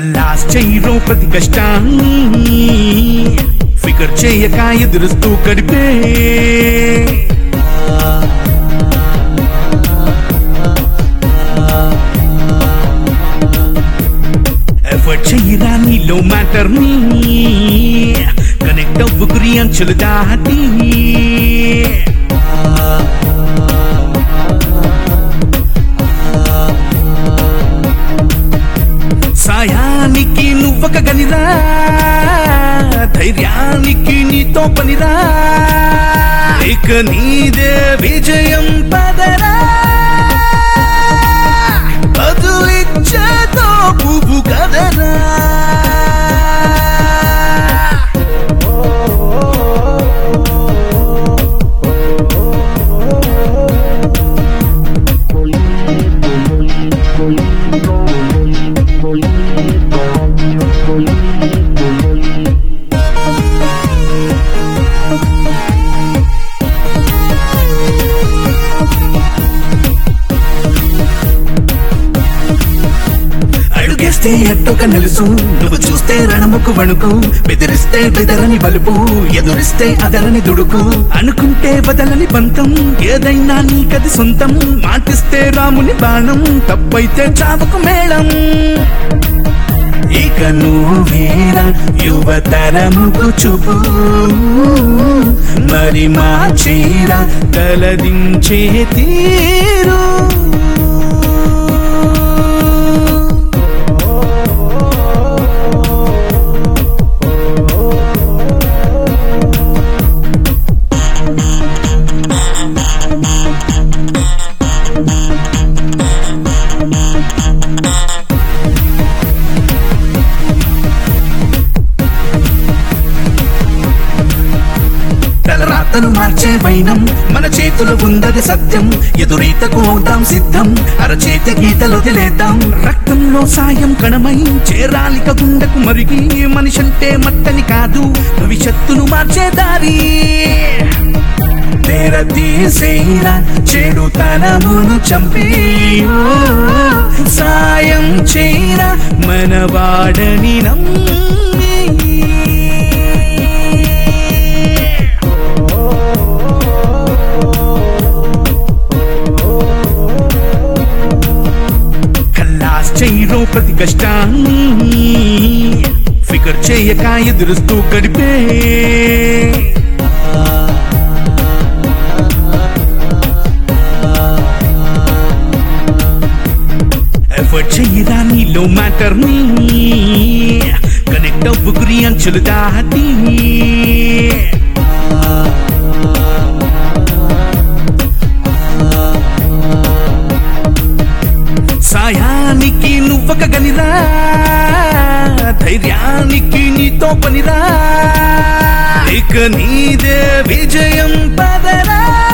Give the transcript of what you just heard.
కల్లాస్ చెయ్యరో ప్రతి కష్టాన్ని ఫికర్ చేయక ఎదురుస్తూ గడిపే ఎఫర్ట్ చెయ్యరా నీలో మ్యాటర్ ని కనెక్ట్ అవ్వు గురి అంచులు దాటి సాయానికి నువ్వొక గనిరా ధైర్యానికి నీతో పనిరా ఇక నీదే విజయం పదరా బదులిచ్చేతో పువ్వు కదరా అడుగేస్తే ఎట్టొక నిలుసు నువ్వు చూస్తే రణముకు వణుకు బెదిరిస్తే బెదరని బలుపు ఎదురిస్తే అదరని దుడుకు అనుకుంటే వదలని పంతం ఏదైనా నీకది సొంతం మాటిస్తే రాముని బాణం తప్పైతే చావుకు మేళం ఇక నువ్వేరా యువతరముకు చూపు మరి మా చీర తలదించే తీరు తలరాతను మార్చే వైనం మన చేతులు ఉందది సత్యం ఎదురీతకు అవుతాం సిద్ధం అరచేతి గీతలు వదిలేద్దాం రక్తంలో సాయం కణమై చేరాలిక గుండెకు మరిగి మనిషంటే మట్టని కాదు భవిష్యత్తును మార్చే దారి తెర తీసేరా చెడు తనమును చంపి ఓ, సాయం చేరా మనవాడని నమ్మి కల్లాస్ చెయ్యరో ప్రతి కష్టాన్ని ఫికర్ చేయక ఎదురుస్తూ గడిపే ఎఫర్ట్ చెయ్యరా నీలో మ్యాటర్ ని కనెక్ట్ అవ్వు గురి అంచులు దాటి సాయానికి నువ్వొక గనిరా ధైర్యానికి నీతో పనిరా ఇక నీదే విజయం పదరా